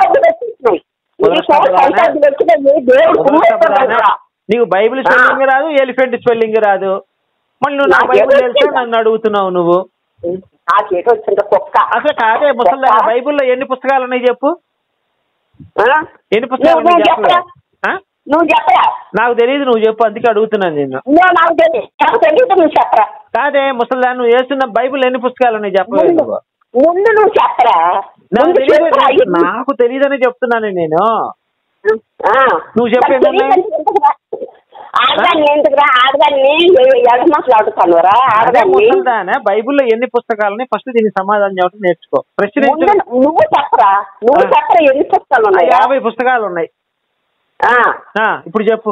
దేవుడు కుదరకపోయినా నీకు బైబిల్ ఆ. స్పెల్లింగ్ రాదు ఎలిఫెంట్ స్పెల్లింగ్ రాదు మళ్ళీ నువ్వు నా నాకు బైబిల్ ఏదో తెలిసే తెలియదు. నన్ను అడుగుతున్నావు నువ్వు నాకేటో వచ్చింది కుక్క అసలు కాదే ముసల్దాన బైబిల్లో ఎన్ని పుస్తకాలు ఉన్నాయి చెప్పు ఆ? ఎన్ని పుస్తకాలు నువ్వు ఉన్నాయి చెప్పరా చెప్పవే ఆ? నువ్వు చెప్పరా నాకు తెలియదు నువ్వు చెప్పు అందుకే అడుగుతున్నాను నేను నువ్వు నాకు తెలియదు నాకు తెలియదు నువ్వు చెప్పరా కాదే ముసల్దాన్ నువ్వు వేస్తున్న బైబిల్ ఎన్ని పుస్తకాలు ఉన్నాయి చెప్పవే ముందు నువ్వు ముందు నువ్వు చెప్పరా నాకు ముందు తెలియదు చెప్పురా. నాకు తెలియదని చెప్తున్నాను నేను ఆ. నువ్వు చెప్పు నాకు ఎన్ని ఉన్నాయి? తెలియదంటే ఎందుకు రా? ఆడదాన్ని ఎందుకురా ఆడదాన్ని ఎడమసలు అడుగుతానురా అదే ఆడదాన్ని ముసల్దానే బైబిల్లో ఎన్ని పుస్తకాలని ఫస్ట్ దీనికి సమాధానం చెప్పడం నేర్చుకో ముందు ప్రశ్నించు నువ్వు చెప్పరా నువ్వు ఆ. చెప్పరా ఎన్ని పుస్తకాలు ఆ, ఉన్నాయా యాభై పుస్తకాలు ఉన్నాయి ఆ. ఆ, ఇప్పుడు చెప్పు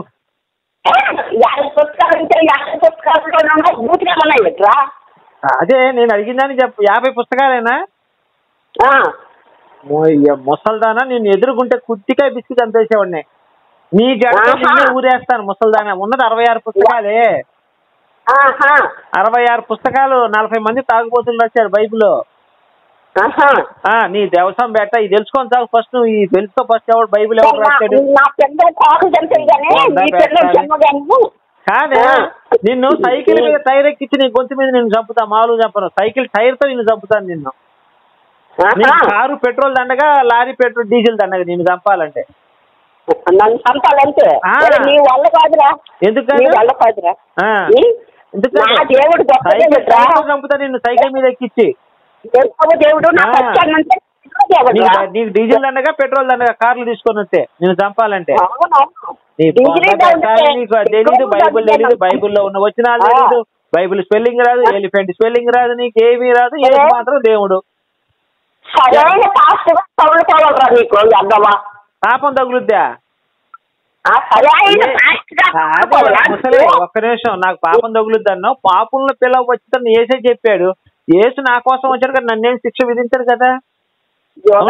యాభై పుస్తకాలు ఉంటే యాభై పుస్తకాలు ఉన్నాయి బూతులు ఉన్నాయి ఎట్రా అదే నేను అడిగిందని చెప్పు యాభై పుస్తకాలేనా ఆ. మోయ్య ముసల్దానా నేను ఎదురుకుంటే కుత్తికాయ బిస్కెట్ అంతేసేవాడిని నీ జడతో ఆహా. నిన్నే ఊరేస్తాను ముసల్దానా ఉన్నది అరవై ఆరు పుస్తకాలే ఆహా అరవై ఆరు పుస్తకాలు నలభై మంది తాగుబోతులు రాశారు బైబిల్లో ఆహా ఆ నీ దేవసం బేట ఇది తెలుసుకొని తాగు ఫస్ట్ నువ్వు ఈ తెలుసుకో ఫస్ట్ ఎవడు బైబిల్ ఎవడు రాశాడు నా పిల్లలు కాకు తెలుసు కానీ వంద నీ పిల్లలు పెట్టాలి. జన్మ కానీ కాదే ఆ. నిన్ను సైకిల్ మీద టైర్ ఎక్కించి నీ గొంతు మీద నిన్ను చంపుతా మామూలుగా చంపను సైకిల్ టైర్ తో నిన్ను చంపుతాను నిన్ను నీ కారు పెట్రోల్ దండగా లారీ పెట్రోల్ డీజిల్ దండగా నిన్ను చంపాలంటే నన్ను చంపాలంటే ఆ. ఒరే, నీ వల్ల కాదురా ఎందుకు నీ కాదు? వల్ల కాదురా ఆ. ఈ? ఎందుకు నా కాదు? దేవుడు సైకిల్ గొప్పదేవుడురా టైర్ తో చంపుతా నిన్ను సైకిల్ మీద ఎక్కించి గొప్ప దేవుడు నాకు ఆ. వచ్చానంటే నీకు దేవుడురా నీకు డీజిల్ దండగా పెట్రోల్ దండగా కార్లు తీసుకొని వస్తే నిన్ను చంపాలంటే అవునవును. నీ డిగ్రీ బొంద దేవుడితే పెట్టాలి, నీకు అది తెలీదు ఎక్కువ బైబిల్ దేవుడితే తెలీదు బైబిల్లో ఉన్న వచనాలు ఆ. తెలీదు బైబిల్ స్పెల్లింగ్ రాదు ఎలిఫెంట్ స్పెల్లింగ్ రాదు నీకు ఏమీ రాదు ఏది అరే. మాత్రం దేవుడు సరైన పాస్టర్ తగులుకోవాలరా నీకు అర్థమా పాపం తగులుద్దా ఆ సరైన ఏ- పాస్టర్ అదే ముసలే ఒక్క నిమిషం నాకు పాపం తగులుద్ది అన్నావు పాపంలో పిల్ల వచ్చి ఏసే చెప్పాడు ఏసు నా కోసం వచ్చాడు కదా నన్నేం శిక్ష విధించాడు కదా అవునా?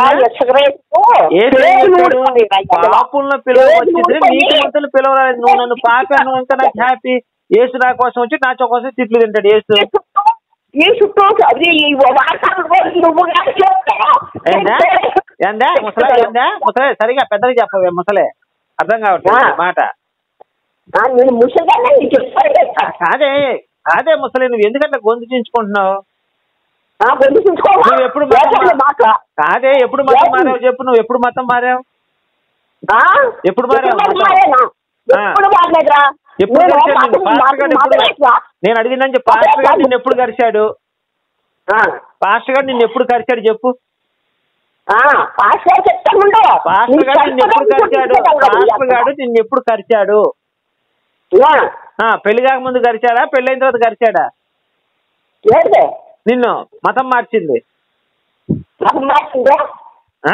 ఏసు ఏం చెప్పాడు పాపంలో పిల్లవ వచ్చింది నీకు మంతులు పిలవరాలేదు నువ్వు నన్ను పాపాను ఇంకా నాకు హ్యాపీ ఏసు నా కోసం వచ్చి నా కోసం తిట్లు తింటాడు ఏసు ఈ చుట్టూ అది ఈ వార్తలు నువ్వు నాకు చెప్తావా? ఏందా ఏందా ముసలే ఏందా ముసలే సరిగా పెద్దగా చెప్పవే ముసలే అర్థం కావట్లేదు ఆ. ఈ మాట ఆ, నేను ముసలిదాన్ని నీకు చెప్తాను అదే అదే ముసలే నువ్వు ఎందుకంటే గొంతు చించుకుంటున్నావు ఆ, వెళ్ళి చూసుకోవా? నువ్వు ఎప్పుడు మతం లేకపోతే మా- మాట. అదే ఎప్పుడు మతం ఏంటి? మారావు చెప్పు నువ్వు ఎప్పుడు మతం మారావు ఆ? ఎప్పుడు మారావు ఎప్పుడు మతం? మారేనా? ఆ. ఎప్పుడు మారలేదురా? ఎప్పుడు నేను కలిశాడు మతం- నిన్ను? పాస్టర్ గారు మతం ఎప్పుడు మారలేదురా? నేను అడిగిందని చెప్పి పాస్టర్ గారు నిన్ను ఎప్పుడు కరిచాడు ఆ. పాస్టర్ గారు నిన్ను ఎప్పుడు కరిచాడు చెప్పు ఆ, పాస్టర్ గారు చెప్తాముండు. పాస్టర్ నీ గారు నిన్ను ఎప్పుడు చెప్తాను కరిచాడు చెప్తాను పాస్టర్ గారు నిన్ను ఎప్పుడు కరిచాడు ఆ. ఆ పెళ్లి కాక ముందు కరిచాడా పెళ్ళైన తర్వాత కరిచాడా ఏంటి? నిన్ను మతం మార్చింది మతం మార్చిందా? ఆ?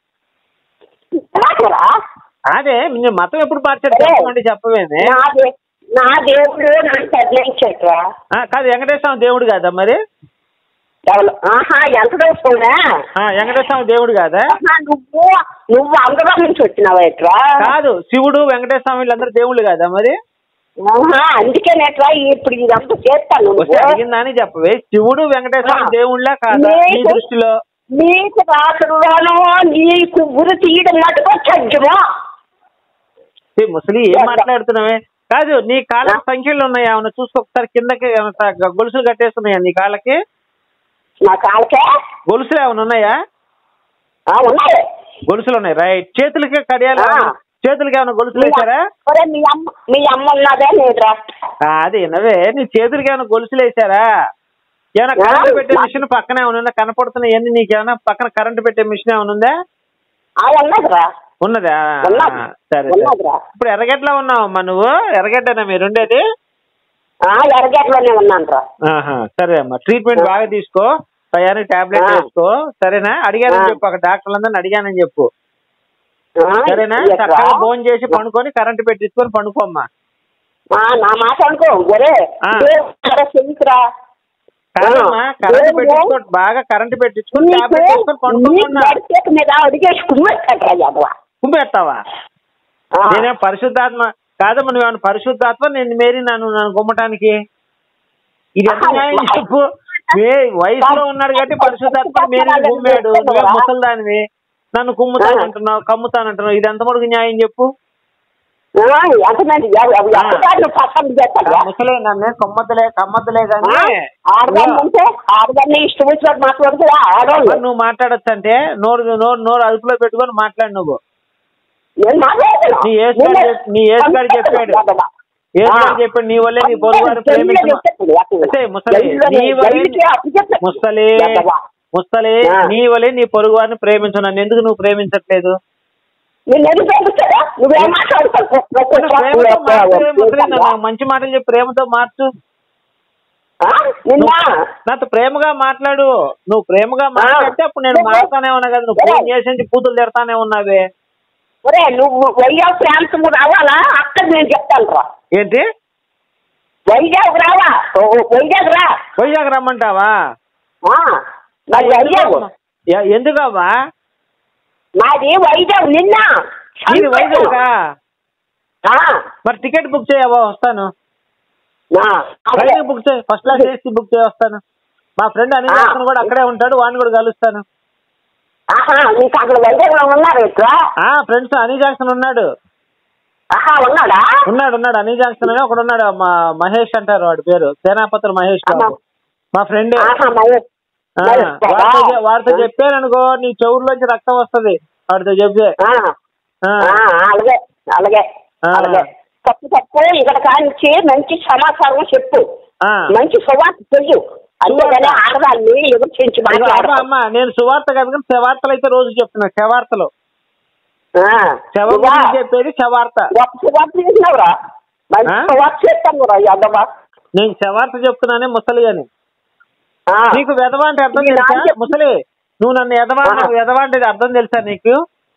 మార్చరా? అదే నిన్ను మతం ఎప్పుడు మార్చాడు అదే. చెప్పమంటే చెప్పవేమే నా దే- నా దేవుడు నాకు చదివించట్రా ఆ, కాదు వెంకటేశ్వర స్వామి దేవుడు కాదా మరి ఎవరు ఆహా ఎంత తెలుసుకున్నా ఆ, వెంకటేశ్వర స్వామి దేవుడు కాదా నువ్వు నువ్వు అందరూ నుంచి వచ్చినావా ఎట్రా కాదు శివుడు వెంకటేశ్వర స్వామి వీళ్ళందరూ దేవుళ్ళు కాదా మరి ఆహా అందుకే నెట్రా ఇప్పుడు ఇదంతా చేస్తాను వస్తే అడిగిందని చెప్పవే శివుడు వెంకటేశ్వర స్వామి ఆ. దేవుళ్ళ కాదా నీ నీకు- దృష్టిలో నీకు రాసులోనూ నీకు గురి తీయడం మటుకు చజ్జమా ఏ ముసలి ఏం మాట్లాడుతున్నావే కాదు నీ కాళ్ళకి సంఖ్యలు ఉన్నాయా ఏమన్నా చూసుకో ఒకసారి కిందకి ఏమన్నా త- గొలుసులు కట్టేస్తున్నాయా నీ కాళ్ళకి నా కాళ్ళకే గొలుసులు ఏమైనా ఉన్నాయా ఆ, ఉన్నాయి గొలుసులు ఉన్నాయి రైట్ చేతులకి కడియాలు ఆ. ఏమన్నా- చేతులకి ఏమైనా గొలుసులు మీ వేసారా అమ్మ- ఒరే, మీ అమ్మ మీ అమ్మ ఉన్నదే లేదురా ఆ, అది వినవే నీ చేతులకి ఏమైనా గొలుసులు వేసారా ఏమైనా ఆ. కరెంట్ పెట్టే మిషన్ పక్కనే ఏమైనా ఉందా కనపడుతున్నాయి ఎన్ని నీకు ఏమైనా పక్కన కరెంట్ పెట్టే మిషన్ ఏమైనా ఉందా ఆ ఉన్నదిరా ఉన్నదా ఉన్నది. ఆ, సరే సరే ఉన్నదిరా ఇప్పుడు ఎర్రగడ్డలో ఉన్నావమ్మా నువ్వు ఎర్రగడ్డనా మీరు ఉండేది ఆ ఎరగట్లోనే ఉన్నానురా ఆహా, సరే అమ్మా ట్రీట్మెంట్ ఆ. బాగా తీసుకో టయానికి టాబ్లెట్ ఆ. వేసుకో సరేనా అడిగానని ఆ. చెప్పు అక్కడ డాక్టర్లందరిని అడిగానని చెప్పు ఆ, సరేనా ఎట్రా? చక్కగా ఫోన్ చేసి పండుకొని కరెంట్ పెట్టించుకొని పండుకోమ్మా ఆ, నా మాట అనుకో ఒరే ఆ. చెయ్యిరా కాదమ్మా ఆ. కరెంట్ దేవుడు పెట్టించుకో బాగా కరెంట్ పెట్టించుకొని టాబ్లెట్ వేసుకొని పండుకోమన్నా నీకు మీద అడిగేసి కుమ్మేస్తాడ్రా యాదవ కుమ్మేస్తావా ఆ. నేనేం పరిశుద్ధాత్మ కాదమ్మా నువ్వేమన్నా పరిశుద్ధాత్మ నేను మేరీ నన్ను నన్ను గుమ్మటానికి ఇది ఎంత న్యాయం చెప్పు మే వయసులో ఉన్నాడు కాబట్టి పరిశుద్ధాత్మ మేరీ గుమ్మాడు నువ్వే ముసల్దానివి నన్ను కుమ్ముతానంటున్నావు కమ్ముతానంటున్నావు ఇది ఎంత మటుకు న్యాయం చెప్పు ఆ, ఎంతమంది ఎవ- ఎవ- ఆ. ఎవరిదాన్ని పసంद ఆ చేస్తాడ్రా ముసలే నన్ను కమ్మద్దులే కమ్మద్దులే కానీ ఆడదాన్ని అంటే ఆడదాన్ని ఇష్టం వచ్చినట్టు మాట్లాడుతున్నా ఆడవాళ్ళు మరి నువ్వు మాట్లాడొచ్చు అంటే నోరు నోరు నోరు అదుపులో పెట్టుకొని మాట్లాడు నువ్వు నేను మాట్లాడుతున్నా నీ ఏసు గారు చెప్- నీ ఏసు గారు చెప్పాడు. ఏసు గారు చెప్పాడు నీ వల్లే నీ పొరుగు వారు ప్రేమించమ అంటే ముసలి నీ వలే ముసలి ముసలి ఆ. నీ వలే నీ పొరుగు వారిని ప్రేమించు నన్ను ఎందుకు నువ్వు ప్రేమించట్లేదు నిన్ను ఎందుకు పంపిస్తారా నువ్వేం మాట్లాడతావు ప్రేమతో మార్చు ముసలి నాకు మంచి మాటలు చెప్పి ప్రేమతో మార్చు నిన్న నాతో ప్రేమగా మాట్లాడు నువ్వు ప్రేమగా మాట్లాడితే అప్పుడు నేను మారుతానే ఉన్నా కదా నువ్వు ఫోన్ చేసి కూతురు తిడతానే ఉన్నావే ఒరే నువ్వు వైజాగ్ ప్రాంతం రావాలా అక్కడ నేను చెప్తాను రా ఏంటి వైజాగ్ రావా ఓ, వైజాగ్ రా వైజాగ్ రమ్మంటావా ఆ, మరి వైజాగ్ ఎ- ఎందుకవ్వా మాది వైజాగ్ నిన్న ఇది వైజాగ్ ఆ, మరి టికెట్ బుక్ చేయవా వస్తాను ఆ, అదే. ట్రైన్ బుక్ చేయి ఫస్ట్ క్లాస్ ఏసీ బుక్ చేయి వస్తాను మా ఫ్రెండ్ అనిల్ ఆ. జాక్సన్ కూడా అక్కడే ఉంటాడు వాడిని కూడా కలుస్తాను ఆహా నీకు అక్కడ వైజాగ్ లో ఉన్నారు ఇక్కడ ఆ ఫ్రెండ్స్ అనిల్ జాక్సన్ ఉన్నాడు ఆహా ఉన్నాడా ఉన్నాడు ఉన్నాడు అనిల్ జాక్సన్ అని ఒకడు ఉన్నాడు మా మహేష్ అంటారు వాడి పేరు సేనాపతులు మహేష్ బాబు మా ఫ్రెండే ఆహా మరి ఆ, మరి వాడితో చె- వాడితో చెప్పాననుకో నీ చెవుల్లోంచి రక్తం వస్తది వాడితో చెప్తే ఆ, ఆ, ఆ, అలాగే అలాగే ఆ. అలాగే తప్పు తప్పు ఇక్కడ కానించి మంచి సమాచారం చెప్పు ఆ. మంచి సువార్త చెయ్యు అంతేగాని సువార్త. ఆడదాన్ని ఎదుర్చించి ఇదిగో అమ్మ మాట్లాడతాం అమ్మ నేను సువార్త కాదు కానీ శవార్తలు అయితే రోజు చెప్తున్నా శవార్తలు శవ గురించి చెప్పేది శవార్త గొప్ప సువార్త చేసినవరా మంచి ఆ? సువార్త చేస్తాను రా యాదమ్మా నేను శవార్త చెప్తున్నానే ముసలి అని నీకు వెధవ అంటే అర్థం ఇది తెలుసా నాకు చెప్పు. ముసలి నువ్వు నన్ను ఎదవా ఆ. నాకు ఎదవా అంటే ఇది అర్థం తెలుసా నీకు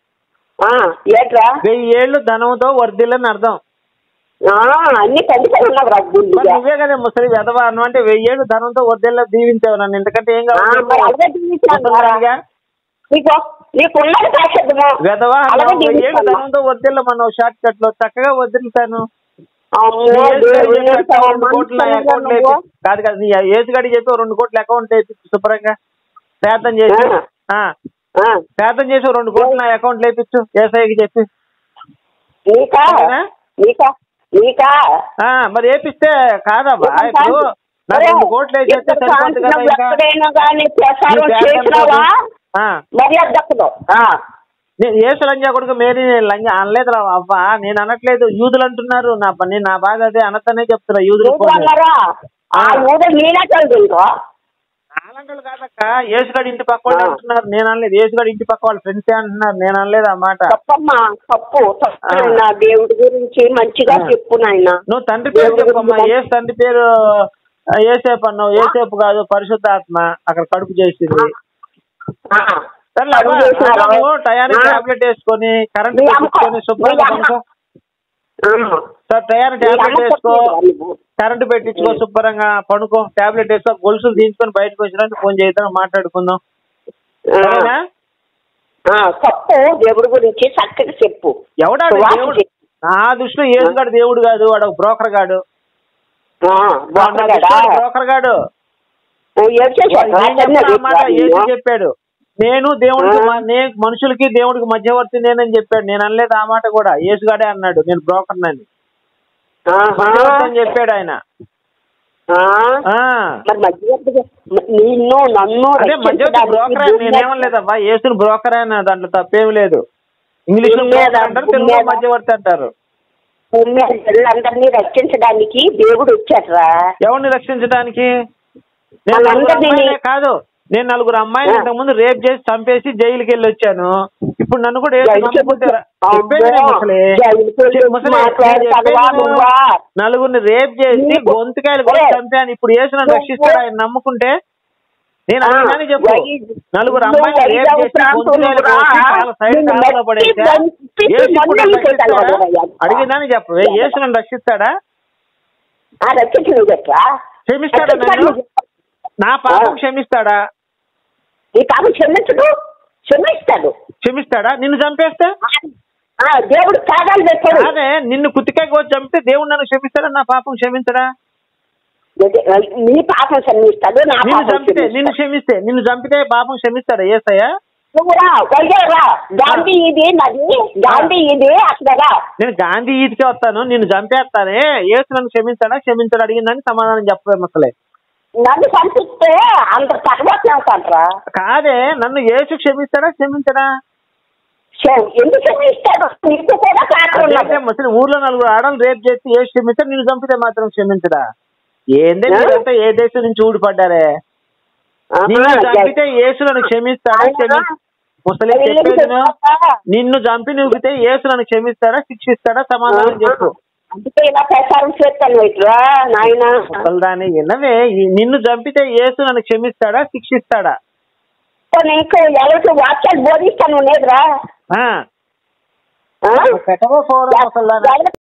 ఏట్రా వెయ్యి ఏళ్ళు ధనంతో వర్ధిల్లని అర్థం ఆ, అన్ని పండుగలు ఉన్నావు రా మరి గుండెగా నువ్వే కదా ముసలి వెధవా అను అంటే వెయ్యి ఏళ్ళు ధనంతో వర్ధిల్ల దీవించావు నన్ను ఎందుకంటే ఏం ఆ, మరి అలాగే కావాలి జీవించాను రా. ముసలిగా? నీకు నీకున్నది కాసేద్దాము వెధవా అలాగే అన్నావు, వెయ్యి ఏళ్ళు జీవించాను. ధనంతో వర్ధిల్లమన్నావు షార్ట్ కట్ లో చక్కగా వదిలితాను అమ్మో, నీ ఏసు దేవుడు గడి చెప్పి ఏంటో రెండు కోట్లు నా మనుషులుగా అకౌంట్ నువ్వు. కాదు కాదు నీ ఏసు గడి చెప్పి ఓ రెండు కోట్లు అకౌంట్ వేసి శుభ్రంగా ప్రార్థన చేసి ఆ. ఆ, ఆ, ప్రార్థన చేసి ఓ రెండు కోట్లు నా అకౌంట్ లేపించు ఏసఐకి చెప్పి నీకా సరేనా? నీకా నీకా ఆ, మరి వేపిస్తే కాదమ్మా ఇప్పుడు నాకు రెండు కోట్లు వేసేస్తే ఎక్కడ సరిపోతుంది కదా నువ్వు ఇంకా ఎక్కడైనా కానీ నీ ప్రసారం ప్రార్థన చేసినావా ఆ, మర్యాద దక్కదు ఆ. నేను ఏసు లంజా కొడుకు మేరీ నేను లంజా అనలేదు రా అవ్వా నేను అనట్లేదు యూదులు అంటున్నారు నా పని నా బాధ అదే అనతనే చెప్తున్నా యూదులు నువ్వు అన్నారా ఆ ఆ. ఊరు నేనే తింటా అలాంటి కాదక్క ఏసుగాడి ఇంటి పక్క వాళ్ళు ఆ. అంటున్నారు నేను అనలేదు ఏసుగాడి ఇంటి పక్క వాళ్ళ ఫ్రెండ్సే అంటున్నారు నేను అనలేదు ఆ మాట తప్పమ్మా తప్పు తప్పు ఆ. నా దేవుడి గురించి మంచిగా ఆ. చెప్పు నాయన నువ్వు తండ్రి పేరు దేవుడి చెప్పమ్మా గురించి ఏసు తండ్రి పేరు ఆ, ఏసేపు అన్నావు ఏసేపు కాదు పరిశుద్ధాత్మ అక్కడ కడుపు చేసింది ఆ. సర్లే అడుగు అవ్వ, చేసినావా? నువ్వు టయానికి ఆ. టాబ్లెట్ వేసుకొని కరెంట్ నీ అమ్మ- పెట్టించుకొని శుభ్రంగా నీ అమ్మ- పడుకో ఆ. సార్ టయానికి నీ టాబ్లెట్ అమ్మ వేసుకో చెప్పలేదు నువ్వు. కరెంట్ పెట్టించుకో శుభ్రంగా పడుకో టాబ్లెట్ వేసుకో గొలుసులు తీసుకొని బయటకు వచ్చినాక ఫోన్ చేద్దాం మాట్లాడుకుందాం సరేనా ఆ, తప్పు దేవుడి గురించి చక్కగా చెప్పు ఎవడా సువార్త దేవుడు చెప్పు. నా దృష్టిలో ఏసుగాడు దేవుడు కాదు వాడు ఒక బ్రోకర్ గాడు ఆ, బాగున్నాడా? బ్రోకర్ గాడు నువ్వు ఏం చేశావు? వాడు ఏం రాజన్న చెప్పినా మాట చెప్పాడు ఏసు నిన్ను. చెప్పాడు నేను దేవుడికి ఆ. మ- నే మనుషులకి దేవుడికి మధ్యవర్తి నేనని చెప్పాడు నేను అనలేదు ఆ మాట కూడా ఏసుగాడే అన్నాడు నేను బ్రోకర్ నని ఆహా. మధ్యవర్తి అని చెప్పాడు ఆయన ఆ. ఆ. మరి మధ్యవర్తిగా నిన్ను నన్ను అదే మధ్యవర్తి రక్షించడానికి బ్రోకర్ అని భూమి నేనేమనలేదమ్మా యేసుని బ్రోకర్ అయినా దాంట్లో తప్పేం లేదు ఇంగ్లీష్ లో భూమి మీద, broker అంటారు భూమి తెలుగులో మీద. మధ్యవర్తి అంటారు భూమి మీద పిల్లలందరినీ రక్షించడానికి దేవుడు వచ్చాడ్రా ఎవరిని రక్షించడానికి నేను మనందరినీ- నలుగురు అమ్మాయిలే కాదు నేను నలుగురు అమ్మాయిలు ఆ. ఇంతకు ముందు రేప్ చేసి చంపేసి జైలుకి వెళ్ళి వచ్చాను ఇప్పుడు నన్ను కూడా ఏసు జైలుకి నమ్ముకుంటే రా- అమ్మో, చెప్పేది నేను ముసలి. జైలుకి వెళ్ళి చె- ముసలి, నేను మాట్లాడతావా చెప్పేది నువ్వు నువ్వా? నలుగురిని రేప్ చేసి నీకు- గొంతుకాయలు కూడా ఒరే, చంపాను ఇప్పుడు ఏసు నన్ను నువ్వు- రక్షిస్తాడు ఆయన నమ్ముకుంటే నేను ఆ, అన్నాని చెప్పు వైద్య- నలుగురు నువ్వు అమ్మాయిలు రేప్ వైద్య చేసి ప్రాంతంలో గొంతుకాయలు రా. కోసి చాలా సైడ్ నిన్ను కాలంలో పడేసా మెచ్చి దంచి ఏసు ఇప్పుడు నన్ను మందులకి రక్షిస్తాడా వెళ్ళవయ్యా. అడిగిందని చెప్పు ఏసు నన్ను రక్షిస్తాడా ఆ, రక్షించు నువ్వు చెప్పరా క్షమిస్తాడా నన్ను నా పాపం క్షమిస్తాడా ఈ పాపం క్షమించడు క్షమిస్తాడు క్షమిస్తాడా నిన్ను చంపేస్తే ఆ, దేవుడు కాదాలు పెట్టాడు అదే నిన్ను కుత్తికాయ కోసి చంపితే దేవుడు నన్ను క్షమిస్తాడా నా పాపం క్షమించడా నీ పాపం క్షమిస్తాడు నా నిన్ను పాపం చంపితే నిన్ను క్షమిస్తాడు. క్షమిస్తే నిన్ను చంపితే పాపం క్షమిస్తాడా ఏసయ్య నువ్వు రా వైజాగ్ రా గాంధీ ఇది నది గాంధీ ఇది అక్కడ రా నేను గాంధీ ఈద్కే వస్తాను నిన్ను చంపేస్తానే ఏసు నన్ను క్షమించాడా క్షమించాడు అడిగిందని సమాధానం చెప్పే మసలే నన్ను పంపిస్తే అంత తర్వాత అవుతాడ్రా కాదే నన్ను ఏసు క్షమిస్తాడా క్షమించడా ఎందుకు క్షమిస్తాడు నీకు కూడా కారణం అదే ఉన్నది ముసలి ఊర్లో నలుగురు ఆడలు రేపు చేసి ఏసు క్షమిస్తాడు నిన్ను చంపితే మాత్రం క్షమించడా ఏందే ఆ? మీరంతా ఏ దేశం నుంచి ఊడిపడ్డారే ఆహా, నిన్ను చంపితే యేసు నన్ను క్షమిస్తాడా ఆయన క్షమి ముసలి చెప్పేది విను. నిన్ను చంపి నూగితే యేసు నన్ను క్షమిస్తాడా శిక్షిస్తాడా సమాధానం చెప్పు అందుకే ఇలా ప్రచారం చేస్తాను ఇట్లా నాయన ముసల్దాన్ని వినవే ఈ- నిన్ను చంపితే యేసు నన్ను క్షమిస్తాడా శిక్షిస్తాడా నీకు ఎవరికి వాక్యాలు బోధిస్తాను లేదురా ఆ, ఆ? పెట్టవో పోరా ముసల్దాన్ని ఎవరికి